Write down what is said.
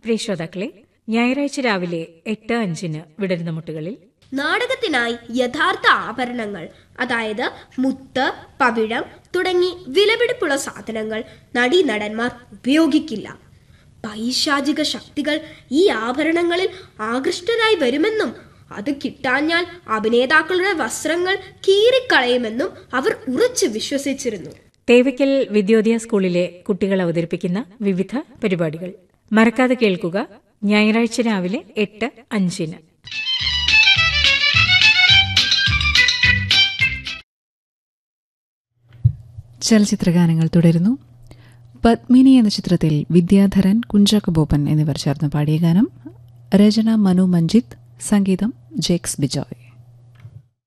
പ്രിയ ശ്രോതാക്കളെ ഞായറാഴ്ച രാവിലെ എട്ട് അഞ്ചിന് വിടരുന്ന മുട്ടുകളിൽ നാടകത്തിനായി യഥാർത്ഥ ആഭരണങ്ങൾ അതായത് മുത്ത് പവിഴം തുടങ്ങി വിലപിടിപ്പുള്ള സാധനങ്ങൾ നടീനടന്മാർ ഉപയോഗിക്കില്ല പൈശാചിക ശക്തികൾ ഈ ആഭരണങ്ങളിൽ ആകൃഷ്ടരായി വരുമെന്നും അത് കിട്ടാഞ്ഞാൽ അഭിനേതാക്കളുടെ വസ്ത്രങ്ങൾ കീറിക്കളയുമെന്നും അവർ ഉറച്ചു വിശ്വസിച്ചിരുന്നു തേവയ്ക്കൽ വിദ്യോദയ സ്കൂളിലെ കുട്ടികൾ അവതരിപ്പിക്കുന്ന വിവിധ പരിപാടികൾ മറക്കാതെ കേൾക്കുക ഞായറാഴ്ച രാവിലെ എട്ട് അഞ്ചിന് ചലച്ചിത്രഗാനങ്ങൾ തുടരുന്നു പത്മിനി എന്ന ചിത്രത്തിൽ വിദ്യാധരൻ കുഞ്ചാക്കോ ബോപ്പൻ എന്നിവർ ചേർന്ന് പാടിയ ഗാനം രചന മനു മഞ്ജിത്ത് സംഗീതം ജേക്സ് ബിജോയ്